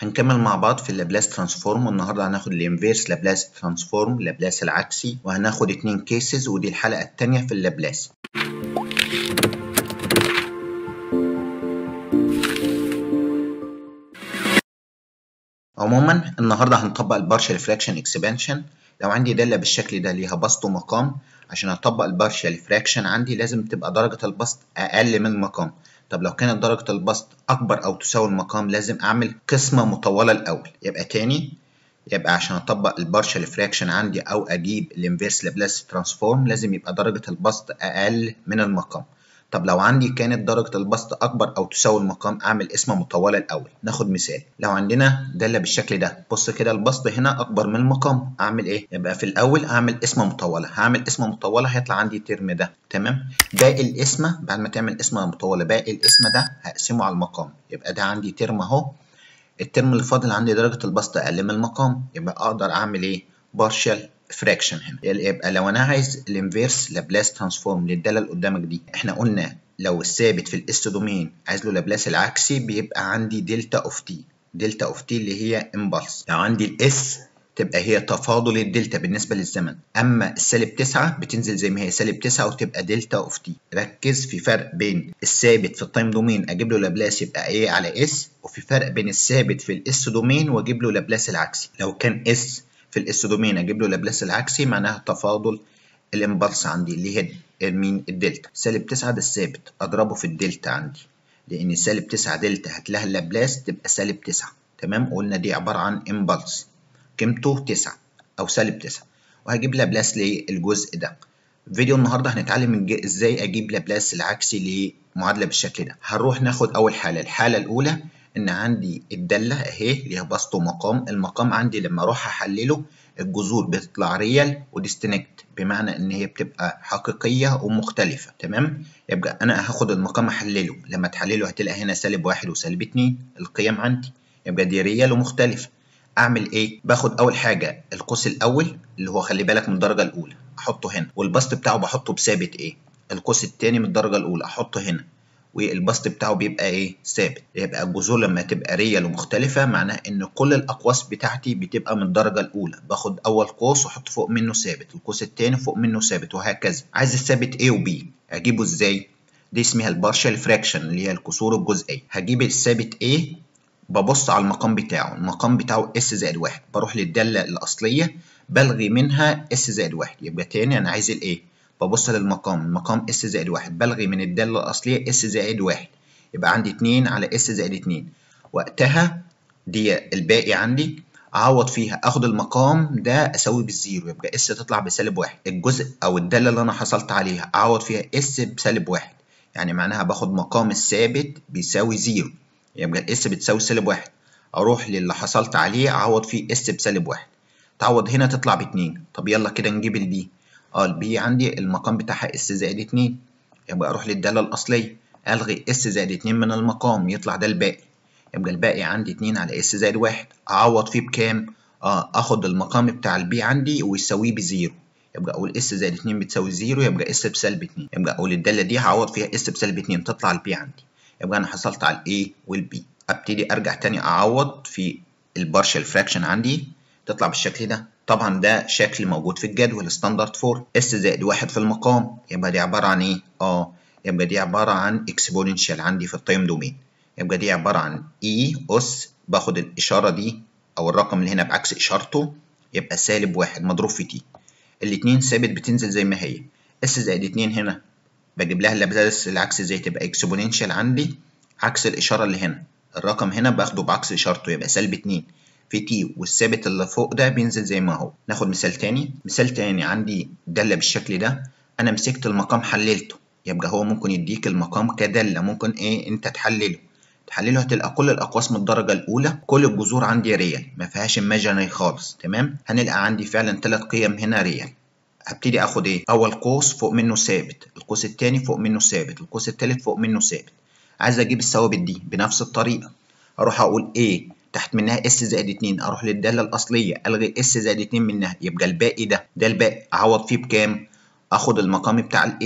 هنكمل مع بعض في اللابلاس ترانسفورم والنهارده هناخد الانفيرس لابلاس ترانسفورم لابلاس العكسي وهناخد اتنين كيسز ودي الحلقة التانية في اللابلاس عموما النهارده هنطبق البارشال فراكشن اكسبانشن لو عندي دالة بالشكل ده ليها بسط ومقام عشان اطبق البارشال فراكشن عندي لازم تبقى درجة البسط اقل من المقام طب لو كانت درجة البسط أكبر أو تساوي المقام لازم أعمل قسمة مطولة الأول يبقى تاني يبقى عشان أطبق البارشال فراكشن عندي أو أجيب الانفيرس لابلاس ترانسفورم لازم يبقى درجة البسط أقل من المقام طب لو عندي كانت درجة البسط أكبر أو تساوي المقام أعمل قسمة مطولة الأول ناخد مثال لو عندنا دالة بالشكل ده بص كده البسط هنا أكبر من المقام أعمل إيه؟ يبقى في الأول أعمل قسمة مطولة هعمل قسمة مطولة هيطلع عندي الترم ده تمام باقي القسمة بعد ما تعمل قسمة مطولة باقي القسمة ده هقسمه على المقام يبقى ده عندي ترم أهو الترم اللي فاضل عندي درجة البسط أقل من المقام يبقى أقدر أعمل إيه؟ بارشال فراكشن هنا يبقى لو انا عايز الانفيرس لابلاس ترانسفورم للداله اللي قدامك دي احنا قلنا لو الثابت في الاس دومين عايز له لابلاس العكسي بيبقى عندي دلتا اوف تي دلتا اوف تي اللي هي امبلس لو عندي الاس تبقى هي تفاضل الدلتا بالنسبه للزمن اما السالب 9 بتنزل زي ما هي سالب 9 وتبقى دلتا اوف تي ركز في فرق بين الثابت في التايم دومين اجيب له لابلاس يبقى ايه على اس وفي فرق بين الثابت في الاس دومين واجيب له لابلاس العكسي لو كان اس في الاس دومين اجيب له لابلاس العكسي معناها تفاضل الامبلس عندي اللي هي مين الدلتا سالب 9 ده الثابت اضربه في الدلتا عندي لان سالب 9 دلتا هات لها اللابلاس تبقى سالب 9 تمام قلنا دي عباره عن امبلس قيمته 9 او سالب 9 وهجيب لابلاس للجزء ده فيديو النهارده هنتعلم ازاي اجيب لابلاس العكسي لمعادله بالشكل ده هنروح ناخد اول حاله الحاله الاولى ان عندي الداله اهي ليها بسط ومقام المقام عندي لما اروح احلله الجذور بتطلع ريال وديستنكت بمعنى ان هي بتبقى حقيقيه ومختلفه تمام يبقى انا هاخد المقام احلله لما تحلله هتلاقي هنا سالب واحد وسالب اتنين القيم عندي يبقى دي ريال ومختلفه اعمل ايه باخد اول حاجه القوس الاول اللي هو خلي بالك من الدرجه الاولى احطه هنا والبسط بتاعه بحطه بثابت ايه القوس الثاني من الدرجه الاولى احطه هنا والبسط بتاعه بيبقى ايه ثابت يبقى الجذور لما تبقى ريال ومختلفه معناه ان كل الاقواس بتاعتي بتبقى من الدرجه الاولى باخد اول قوس واحط فوق منه ثابت القوس الثاني فوق منه ثابت وهكذا عايز الثابت A و B اجيبه ازاي دي اسمها البارشال فراكشن اللي هي الكسور الجزئيه هجيب الثابت A ببص على المقام بتاعه المقام بتاعه اس زائد واحد بروح للداله الاصليه بلغي منها اس زائد واحد يبقى تاني انا عايز الايه ببص للمقام المقام اس زائد واحد بلغي من الدالة الأصلية اس زائد واحد يبقى عندي اتنين على اس زائد اتنين وقتها دي الباقي عندي أعوض فيها أخد المقام ده أساوي بالزيرو يبقى اس تطلع بسالب واحد الجزء أو الدالة اللي أنا حصلت عليها أعوض فيها اس بسالب واحد يعني معناها باخد مقام الثابت بيساوي زيرو يبقى الاس بتساوي سالب واحد أروح للي حصلت عليه أعوض فيه اس بسالب واحد تعوض هنا تطلع باتنين طب يلا كده نجيب البي اه البي عندي المقام بتاعها اس زائد اتنين يبقى اروح للدالة الأصلية ألغي اس زائد اتنين من المقام يطلع ده الباقي يبقى الباقي عندي اتنين على اس زائد واحد أعوض فيه بكام؟ اه اخد المقام بتاع البي عندي ويساويه بزيرو يبقى أقول اس زائد اتنين بتساوي زيرو يبقى اس بسالب اتنين يبقى أقول الدالة دي هعوض فيها اس بسالب اتنين تطلع البي عندي يبقى أنا حصلت على الاي والبي أبتدي أرجع تاني أعوض في البارشال فراكشن عندي تطلع بالشكل ده طبعا ده شكل موجود في الجدول ستاندرد فور اس زائد واحد في المقام يبقى دي عبارة عن ايه؟ اه يبقى دي عبارة عن اكسبوننشال عندي في التايم دومين يبقى دي عبارة عن اي اس باخد الإشارة دي أو الرقم اللي هنا بعكس إشارته يبقى سالب واحد مضروب في تي الاتنين ثابت بتنزل زي ما هي اس زائد اتنين هنا بجيب لها اللابلاس العكس ازاي تبقى اكسبوننشال عندي عكس الإشارة اللي هنا الرقم هنا باخده بعكس إشارته يبقى سالب اتنين في تي والثابت اللي فوق ده بينزل زي ما هو ناخد مثال تاني مثال تاني عندي دالة بالشكل ده أنا مسكت المقام حللته يبقى هو ممكن يديك المقام كدالة ممكن إيه أنت تحلله تحلله هتلقى كل الأقواس من الدرجة الأولى كل الجذور عندي ريال ما فيهاش imaginary خالص تمام هنلقى عندي فعلا ثلاث قيم هنا ريال هبتدي اخد ايه اول قوس فوق منه ثابت القوس الثاني فوق منه ثابت القوس الثالث فوق منه ثابت عايز اجيب الثوابت دي بنفس الطريقه اروح اقول ايه تحت منها اس زائد 2 اروح للداله الاصليه الغي اس زائد 2 منها يبقى الباقي ده ده الباقي اعوض فيه بكام اخد المقام بتاع الاي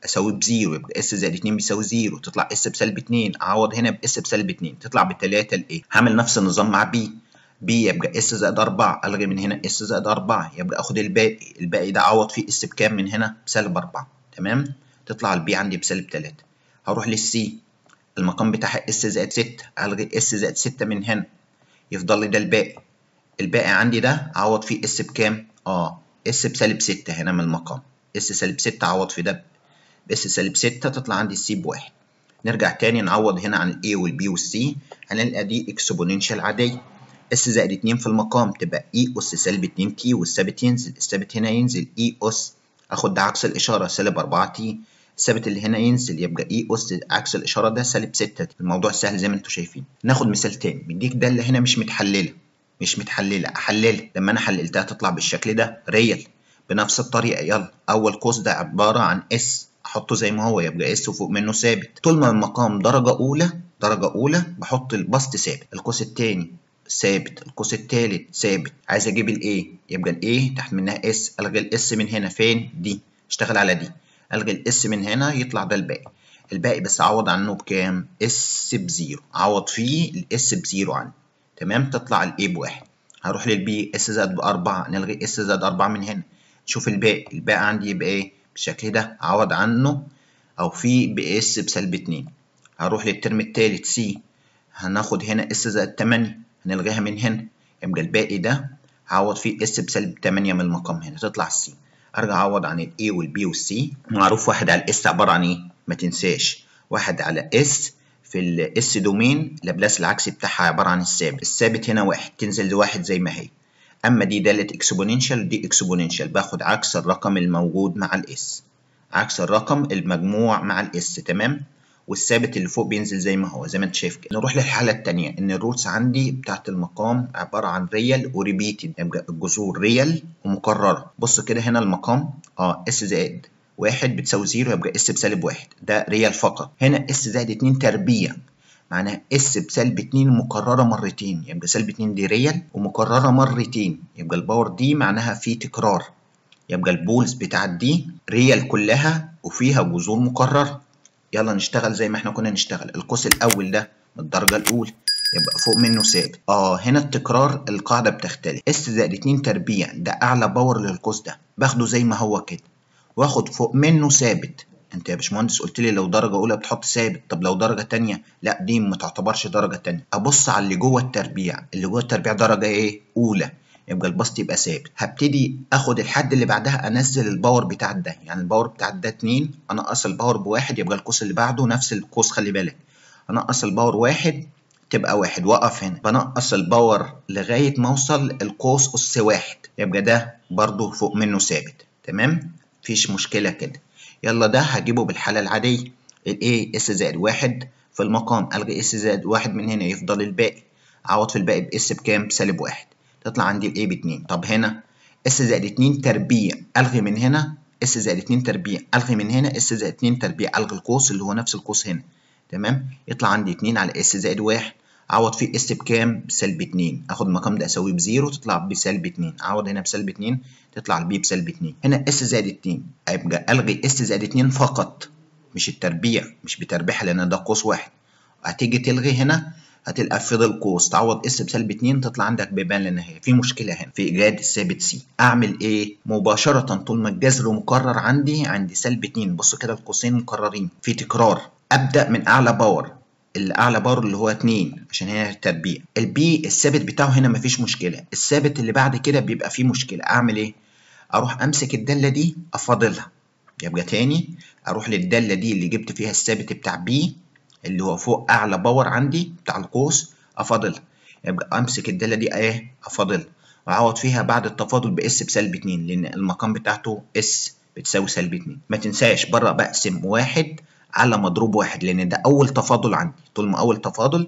اساوي بزيرو يبقى اس زائد 2 بيساوي زيرو تطلع اس بسالب 2 اعوض هنا باس بسالب 2 تطلع ب 3 الايه هعمل نفس النظام مع بي بي يبقى اس زائد 4 الغي من هنا اس زائد 4 يبقى اخد الباقي الباقي ده اعوض فيه اس بكام من هنا بسالب 4 تمام تطلع البي عندي بسالب 3 هروح للسي المقام بتاعها اس زائد 6 الغي اس زائد 6 من هنا يفضل لي ده الباقي الباقي عندي ده اعوض فيه اس بكام اه اس بسالب 6 هنا من المقام اس سالب 6 اعوض في ده باس سالب 6 تطلع عندي السي بواحد نرجع تاني نعوض هنا عن الاي والبي والسي هنلقى دي اكسبوننشال عاديه اس زائد 2 في المقام تبقى اي اس سالب 2 تي والثابت ينزل الثابت هنا ينزل اي اس اخد ده عكس الاشاره سالب 4 تي الثابت اللي هنا ينزل يبقى اي اس عكس الاشاره ده سالب 6 الموضوع سهل زي ما انتم شايفين ناخد مثال تاني مديك ده اللي هنا مش متحلله مش متحلله احللها لما انا حللتها تطلع بالشكل ده ريال بنفس الطريقه يلا اول قوس ده عباره عن اس احطه زي ما هو يبقى اس وفوق منه ثابت طول ما المقام درجه اولى درجه اولى بحط البسط ثابت القوس الثاني ثابت القوس الثالث ثابت عايز اجيب الايه يبقى الايه تحت منها اس الغي الاس من هنا فين دي اشتغل على دي الغي الاس من هنا يطلع ده الباقي الباقي بس اعوض عنه بكام اس بزيرو اعوض فيه الاس بزيرو عندي تمام تطلع الاي بواحد هروح للبي اس زائد بأربعة نلغي اس زائد أربعة من هنا شوف الباقي الباقي عندي يبقى ايه بالشكل ده اعوض عنه او في باس بسالب 2 هروح للترم التالت سي هناخد هنا اس زائد 8 هنلغيها من هنا يبقى الباقي ده هعوض فيه اس بسالب 8 من المقام هنا تطلع السي ارجع اعوض عن الاي والبي والسي معروف واحد على الاس عباره عن ايه ما تنساش واحد على اس في الاس دومين لابلاس العكسي بتاعها عباره عن الثابت الثابت هنا واحد تنزل لواحد زي ما هي اما دي داله اكسبوننشال دي اكسبوننشال باخد عكس الرقم الموجود مع الاس عكس الرقم المجموع مع الاس تمام والثابت اللي فوق بينزل زي ما هو زي ما انت شايف كده نروح للحاله الثانيه ان الروتس عندي بتاعت المقام عباره عن ريال وريبيتد يبقى الجذور ريال ومكرره بص كده هنا المقام اه اس زائد واحد بتساوي زيرو يبقى اس بسالب واحد ده ريال فقط هنا اس زائد اتنين تربيع معناها اس بسالب 2 مكرره مرتين يبقى سالب 2 دي ريال ومكرره مرتين يبقى الباور دي معناها في تكرار يبقى البولز بتاعت دي ريال كلها وفيها جذور مكرره يلا نشتغل زي ما احنا كنا نشتغل القوس الاول ده من الدرجه الاولى يبقى فوق منه ثابت اه هنا التكرار القاعده بتختلف اس زائد 2 تربيع ده اعلى باور للقوس ده باخده زي ما هو كده واخد فوق منه ثابت انت يا باشمهندس قلت لي لو درجه اولى بتحط ثابت طب لو درجه تانية لا دي ما تعتبرش درجه تانية ابص على اللي جوه التربيع اللي جوه التربيع درجه ايه اولى يبقى البسط يبقى ثابت هبتدي اخد الحد اللي بعدها انزل الباور بتاع ده يعني الباور بتاع ده 2 انقص الباور بواحد يبقى القوس اللي بعده نفس القوس خلي بالك انقص الباور واحد تبقى واحد وقف هنا بنقص الباور لغايه ما اوصل القوس اس واحد يبقى ده برضو فوق منه ثابت تمام مفيش مشكله كده يلا ده هجيبه بالحالة العادية ال A اس زائد واحد في المقام ألغي اس زائد واحد من هنا يفضل الباقي أعوض في الباقي بإس بكام؟ بسالب واحد تطلع عندي ال A باتنين طب هنا اس زائد اتنين تربيع ألغي من هنا اس زائد اتنين تربيع ألغي من هنا اس زائد اتنين تربيع ألغي القوس اللي هو نفس القوس هنا تمام يطلع عندي اتنين على اس زائد واحد اعوض فيه اس بكام؟ بسالب 2 اخد المقام ده اساويه بزيرو تطلع بسالب 2 اعوض هنا بسالب 2 تطلع البي بسالب 2 هنا اس زائد 2 يبقى الغي اس زائد 2 فقط مش التربيع مش بتربيعها لان ده قوس واحد هتيجي تلغي هنا هتلقى فضل قوس تعوض اس بسالب 2 تطلع عندك بيبان للنهايه في مشكله هنا في ايجاد الثابت سي اعمل ايه مباشره طول ما الجذر مكرر عندي عندي سالب 2 بصوا كده القوسين مكررين في تكرار ابدا من اعلى باور الاعلى باور اللي هو 2 عشان هنا التربيع البي الثابت بتاعه هنا مفيش مشكله الثابت اللي بعد كده بيبقى فيه مشكله اعمل ايه اروح امسك الداله دي افاضلها يبقى تاني اروح للداله دي اللي جبت فيها الثابت بتاع بي اللي هو فوق اعلى باور عندي بتاع القوس افاضلها يبقى امسك الداله دي ايه افاضلها واعوض فيها بعد التفاضل باس بسالب 2 لان المقام بتاعته اس بتساوي سالب 2 ما تنساش بره بقسم واحد على مضروب واحد لان ده اول تفاضل عندي طول ما اول تفاضل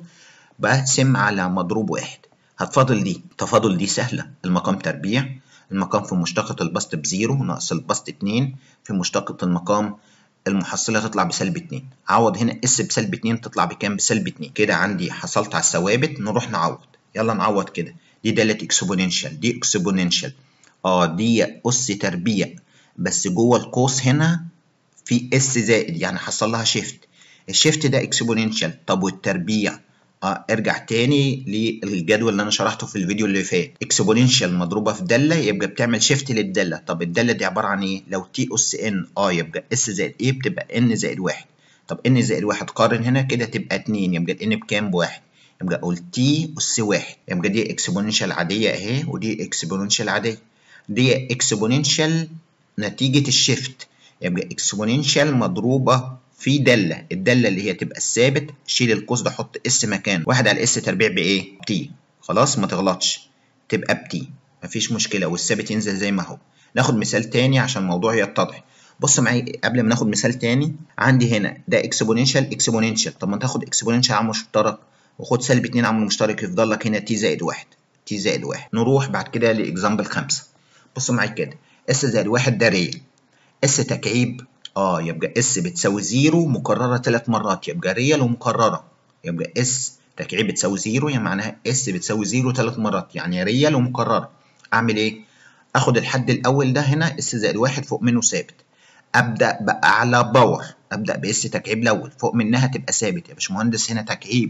بقسم على مضروب واحد هتفاضل دي تفاضل دي سهله المقام تربيع المقام في مشتقة البسط بزيرو ناقص البسط اتنين في مشتقة المقام المحصلة تطلع بسالب اتنين عوض هنا اس بسالب اتنين تطلع بكام بسالب اتنين كده عندي حصلت على الثوابت نروح نعوض يلا نعوض كده دي دالة اكسبوننشال دي اكسبوننشال اه دي اس تربيع بس جوه القوس هنا في اس زائد يعني حصل لها شيفت الشيفت ده اكسبوننشال طب والتربيع اه ارجع تاني للجدول اللي انا شرحته في الفيديو اللي فات اكسبوننشال مضروبه في داله يبقى بتعمل شيفت للداله طب الداله دي عباره عن ايه لو تي اس ان اه يبقى اس زائد ايه بتبقى ان زائد واحد طب ان زائد واحد قارن هنا كده تبقى اتنين يبقى الان بكام بواحد يبقى اقول تي اس واحد يبقى دي اكسبوننشال عاديه اهي ودي اكسبوننشال عاديه دي اكسبوننشال نتيجه الشيفت يبقى اكسبوننشال مضروبه في دالة الدالة اللي هي تبقى الثابت شيل القوس ده حط اس مكانه واحد على اس تربيع بايه تي خلاص ما تغلطش تبقى بتي مفيش مشكلة والثابت ينزل زي ما هو ناخد مثال تاني عشان الموضوع يتضح بص معايا قبل ما ناخد مثال تاني عندي هنا ده اكسبوننشال اكسبوننشال طب ما تاخد اكسبوننشال عامل مشترك وخد سالب 2 عامل مشترك يفضل لك هنا تي زائد واحد تي زائد واحد نروح بعد كده لاكزامبل خمسة بص معايا كده اس زائد واحد ده ريال اس تكعيب اه يبقى اس بتساوي زيرو مكررة ثلاث مرات يبقى ريال ومكررة يبقى اس تكعيب بتساوي زيرو يعني معناها اس بتساوي زيرو ثلاث مرات يعني ريال ومكررة اعمل ايه؟ اخد الحد الاول ده هنا اس زائد واحد فوق منه ثابت ابدا باعلى باور ابدا باس تكعيب الاول فوق منها تبقى ثابت يا باشمهندس هنا تكعيب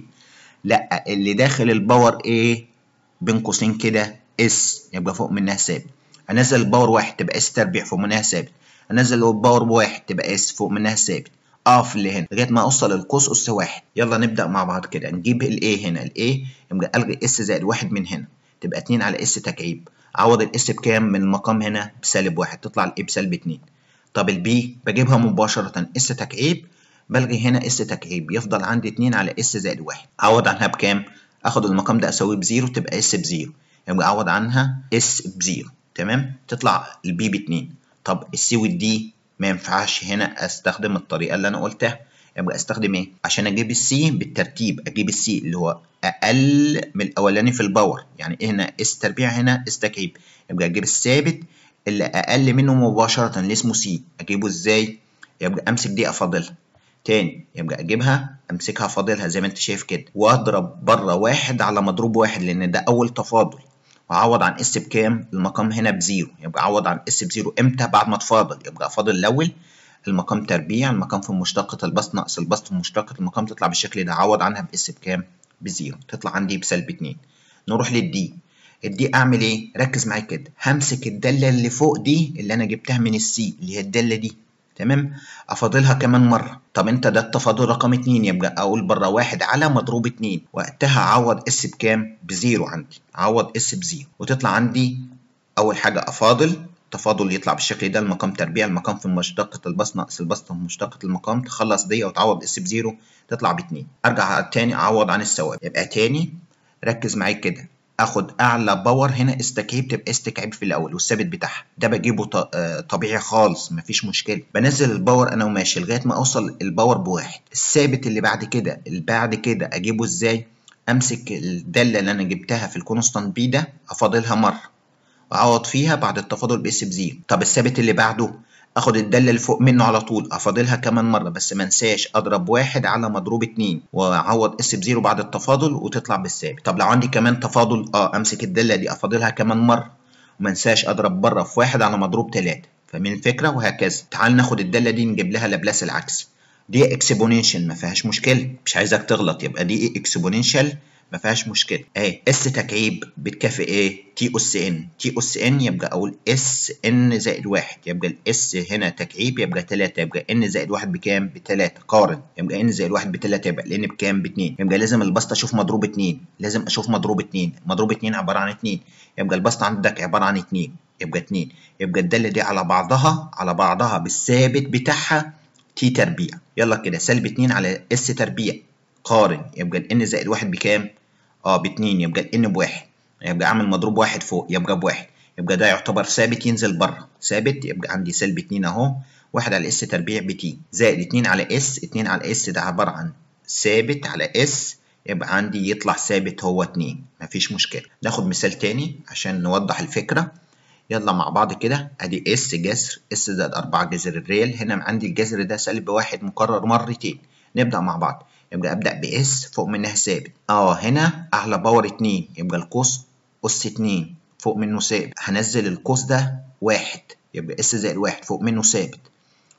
لا اللي داخل الباور ايه؟ بين قوسين كده اس يبقى فوق منها ثابت انزل الباور واحد تبقى اس تربيع فوق منها ثابت انزل الباور بواحد تبقى اس فوق منها ثابت اقف اللي هنا لغايه ما اوصل للقوس اس واحد يلا نبدا مع بعض كده نجيب الايه هنا الايه يبقى الغي اس زائد واحد من هنا تبقى 2 على اس تكعيب عوض الاس بكام من المقام هنا بسالب واحد تطلع الايه بسالب 2 طب البي بجيبها مباشره اس تكعيب بلغي هنا اس تكعيب يفضل عندي 2 على اس زائد واحد اعوض عنها بكام اخد المقام ده اساويه بزيرو تبقى اس بزيرو يبقى اعوض عنها اس بزيرو تمام تطلع البي ب 2 طب السي والدي ما ينفعش هنا استخدم الطريقه اللي انا قلتها يبقى استخدم ايه عشان اجيب السي بالترتيب اجيب السي اللي هو اقل من الاولاني في الباور يعني إيه هنا اس تربيع هنا اس تكعيب يبقى اجيب الثابت اللي اقل منه مباشره اللي اسمه سي اجيبه ازاي يبقى امسك دي افاضلها تاني يبقى اجيبها امسكها فاضلها زي ما انت شايف كده واضرب بره واحد على مضروب واحد لان ده اول تفاضل وأعوض عن اس بكام؟ المقام هنا بزيرو يبقى أعوض عن اس بزيرو إمتى؟ بعد ما تفاضل يبقى أفاضل الأول المقام تربيع المقام في مشتقة البسط ناقص البسط في مشتقة المقام تطلع بالشكل ده أعوض عنها باس بكام؟ بزيرو تطلع عندي بسالب اتنين نروح للدي الدي أعمل إيه؟ ركز معايا كده همسك الدالة اللي فوق دي اللي أنا جبتها من السي اللي هي الدالة دي تمام افاضلها كمان مره طب انت ده التفاضل رقم اتنين يبقى اقول بره واحد على مضروب اتنين وقتها اعوض اس بكام بزيرو عندي اعوض اس بزيرو وتطلع عندي اول حاجه افاضل التفاضل يطلع بالشكل ده المقام تربيع المقام في مشتقة البسط ناقص البسط في مشتقة المقام تخلص دي وتعوض اس بزيرو تطلع باتنين ارجع تاني اعوض عن الثوابت يبقى تاني ركز معايا كده اخد اعلى باور هنا استكعيب تبقى استكعيب في الاول والثابت بتاعها ده بجيبه طبيعي خالص مفيش مشكله بنزل الباور انا وماشي لغايه ما اوصل الباور بواحد الثابت اللي بعد كده اللي بعد كده اجيبه ازاي امسك الداله اللي انا جبتها في الكونستانت بي ده افاضلها مره واعوض فيها بعد التفاضل باس بزيرو طب الثابت اللي بعده اخد الداله اللي فوق منه على طول افاضلها كمان مره بس ما انساش اضرب واحد على مضروب اتنين واعوض اس بزيرو بعد التفاضل وتطلع بالثابت طب لو عندي كمان تفاضل اه امسك الداله دي افاضلها كمان مره وما انساش اضرب بره في واحد على مضروب تلاته فاهمين الفكره وهكذا تعال ناخد الداله دي نجيب لها لابلاس العكسي دي اكسبوننشال ما فيهاش مشكله مش عايزك تغلط يبقى دي اكسبوننشال ما فيهاش مشكله اهي اس تكعيب بتكافئ ايه تي اس ان تي اس ان يبقى اقول اس ان زائد واحد يبقى الاس هنا تكعيب يبقى 3 يبقى ان زائد واحد بكام ب 3 قارن يبقى ان زائد واحد ب 3 يبقى الان بكام ب 2 يبقى لازم البسط اشوف مضروب 2 لازم اشوف مضروب 2 مضروب 2 عباره عن 2 يبقى البسط عندك عباره عن 2 يبقى 2 يبقى الداله دي على بعضها على بعضها بالثابت بتاعها تي تربيع يلا كده سالب 2 على اس تربيع قارن يبقى الان زائد واحد بكام اه باتنين يبقى الان بواحد يبقى اعمل مضروب واحد فوق يبقى بواحد يبقى ده يعتبر ثابت ينزل بره ثابت يبقى عندي سالب اتنين اهو واحد على اس تربيع بتي زائد اتنين على اس اتنين على اس ده عبارة عن ثابت على اس يبقى عندي يطلع ثابت هو اتنين مفيش مشكلة ناخد مثال تاني عشان نوضح الفكرة يلا مع بعض كده ادي اس جذر اس زائد أربعة جذر الريال هنا عندي الجذر ده سالب واحد مكرر مرتين نبدأ مع بعض يبقى ابدا باس فوق منها ثابت اه هنا اعلى باور 2 يبقى القوس اس 2 فوق منه ثابت هنزل القوس ده واحد يبقى اس زائد واحد فوق منه ثابت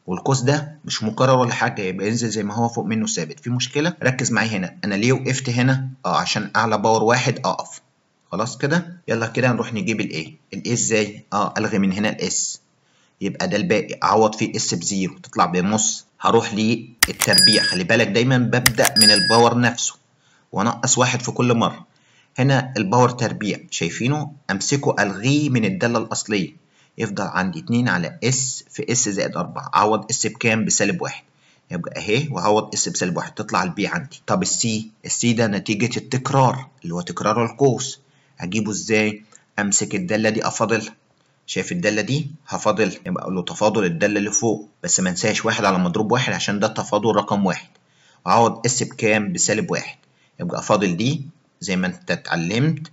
والقوس ده مش مكرر ولا حاجه يبقى ينزل زي ما هو فوق منه ثابت في مشكله ركز معايا هنا انا ليه وقفت هنا اه عشان اعلى باور واحد اقف خلاص كده يلا كده نروح نجيب الايه الايه ازاي اه الغي من هنا الاس يبقى ده الباقي اعوض فيه اس بزيرو تطلع بنص هروح للتربيع خلي بالك دايما ببدا من الباور نفسه وانقص واحد في كل مره هنا الباور تربيع شايفينه امسكه الغيه من الداله الاصليه يفضل عندي 2 على اس في اس زائد 4 اعوض اس بكام بسالب واحد يبقى اهي وهعوض اس بسالب واحد تطلع البي عندي طب السي السي ده نتيجه التكرار اللي هو تكرار القوس اجيبه ازاي امسك الداله دي افاضلها شايف الداله دي هفاضل يبقى اقول له تفاضل الداله اللي فوق بس ما انساش واحد على مضروب واحد عشان ده تفاضل رقم واحد وأعوض اس بكام بسالب واحد يبقى فاضل دي زي ما انت اتعلمت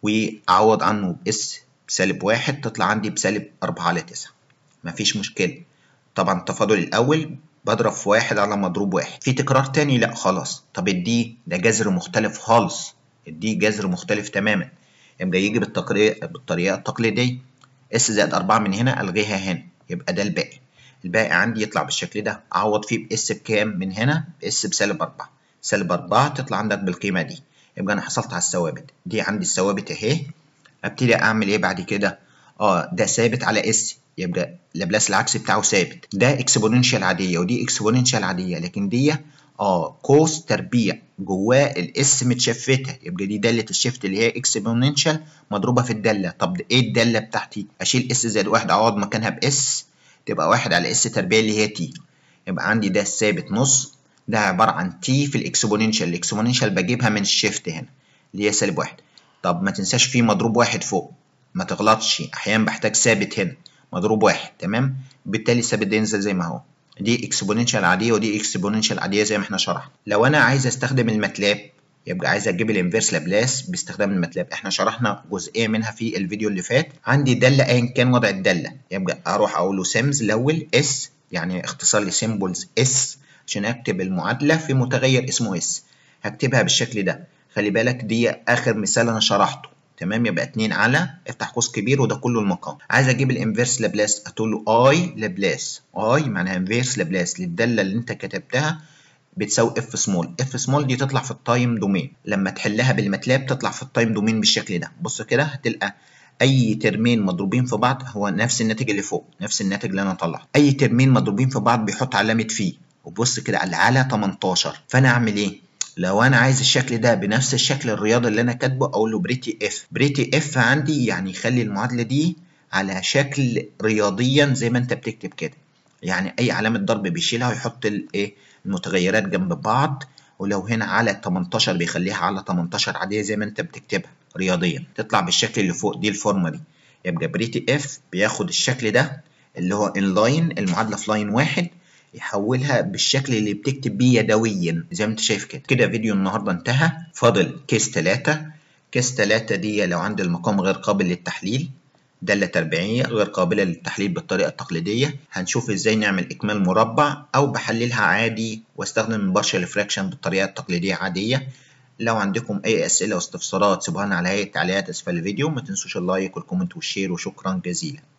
واعوض عنه باس بسالب واحد تطلع عندي بسالب أربعة على تسعة مفيش مشكلة طبعا التفاضل الأول بضرب في واحد على مضروب واحد في تكرار تاني لا خلاص طب الدي ده جذر مختلف خالص الدي جذر مختلف تماما يبقى يجي بالطريقة بالطريقة التقليدية اس زائد أربعة من هنا ألغيها هنا يبقى ده الباقي الباقي عندي يطلع بالشكل ده أعوض فيه بإس بكام من هنا بإس بسالب أربعة سالب أربعة تطلع عندك بالقيمة دي يبقى أنا حصلت على الثوابت دي عندي الثوابت أهي ابتدي اعمل ايه بعد كده اه ده ثابت على اس يبقى لابلاس العكسي بتاعه ثابت ده اكسبوننشال عاديه ودي اكسبوننشال عاديه لكن دي اه قوس تربيع جواه الاس متشفته يبقى دي داله الشفت اللي هي اكسبوننشال مضروبه في الداله طب ايه الداله بتاعتي اشيل اس زائد واحد اعوض مكانها باس تبقى واحد على اس تربيع اللي هي تي يبقى عندي ده ثابت نص ده عباره عن تي في الاكسبوننشال الاكسبوننشال بجيبها من الشيفت هنا اللي هي سالب واحد طب ما تنساش في مضروب واحد فوق ما تغلطش احيانا بحتاج ثابت هنا مضروب واحد تمام بالتالي الثابت ده ينزل زي ما هو دي اكسبوننشال عاديه ودي اكسبوننشال عاديه زي ما احنا شرحنا لو انا عايز استخدم الماتلاب يبقى عايز اجيب الانفيرس لابلاس باستخدام الماتلاب احنا شرحنا جزئيه منها في الفيديو اللي فات عندي داله ايا كان وضع الداله يبقى اروح اقول له سيمز الاول اس يعني اختصار لي سيمبلز اس عشان اكتب المعادله في متغير اسمه اس هكتبها بالشكل ده خلي بالك دي اخر مثال انا شرحته تمام يبقى 2 على افتح قوس كبير وده كله المقام عايز اجيب الانفيرس لابلاس هتقول له اي لابلاس اي معناها انفيرس لابلاس للداله اللي انت كتبتها بتساوي اف سمول اف سمول دي تطلع في التايم دومين لما تحلها بالماتلاب تطلع في التايم دومين بالشكل ده بص كده هتلقى اي ترمين مضروبين في بعض هو نفس الناتج اللي فوق نفس الناتج اللي انا طلعته اي ترمين مضروبين في بعض بيحط علامه في وبص كده على على 18 فانا اعمل ايه لو انا عايز الشكل ده بنفس الشكل الرياضي اللي انا كاتبه اقول له بريتي اف بريتي اف عندي يعني يخلي المعادله دي على شكل رياضيا زي ما انت بتكتب كده يعني اي علامه ضرب بيشيلها ويحط الايه المتغيرات جنب بعض ولو هنا على 18 بيخليها على 18 عاديه زي ما انت بتكتبها رياضيا تطلع بالشكل اللي فوق دي الفورمه دي يبقى بريتي اف بياخد الشكل ده اللي هو ان لاين المعادله في لاين واحد يحولها بالشكل اللي بتكتب بيه يدويا زي ما انت شايف كده كده فيديو النهارده انتهى فاضل كيس 3 كيس 3 دي لو عند المقام غير قابل للتحليل دالة تربيعية غير قابلة للتحليل بالطريقة التقليدية هنشوف ازاي نعمل اكمال مربع او بحللها عادي واستخدم البارشال فراكشن بالطريقة التقليدية عادية لو عندكم اي اسئلة واستفسارات سيبوها لنا على هيئة تعليقات اسفل الفيديو ما تنسوش اللايك والكومنت والشير وشكرا جزيلا